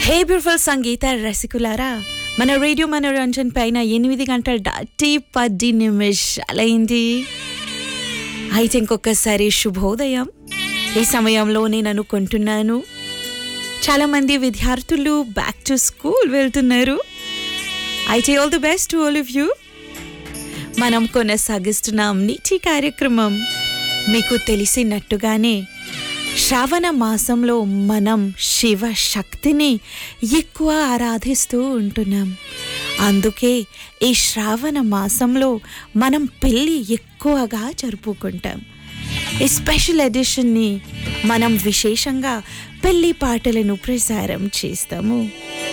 హే beautiful సంగీత రసికులారా మన radio Manoranjan పైన ఎనిమిది గంటల దాటి పది నిమిషాలైంది అయితే ఇంకొకసారి శుభోదయం ఈ సమయంలో నేను అనుకుంటున్నాను చాలామంది విద్యార్థులు బ్యాక్ టు స్కూల్ వెళ్తున్నారు అయితే all the best to all of you మనం కొనసాగిస్తున్నాం నీటి కార్యక్రమం మీకు తెలిసినట్టుగానే శ్రావణ మాసంలో మనం శివ శక్తిని ఎక్కువ ఆరాధిస్తూ ఉంటున్నాం అందుకే ఈ శ్రావణ మాసంలో మనం పెళ్ళి ఎక్కువగా జరుపుకుంటాం ఈ స్పెషల్ ఎడిషన్ని మనం విశేషంగా పెళ్లి పాటలను ప్రసారం చేస్తాము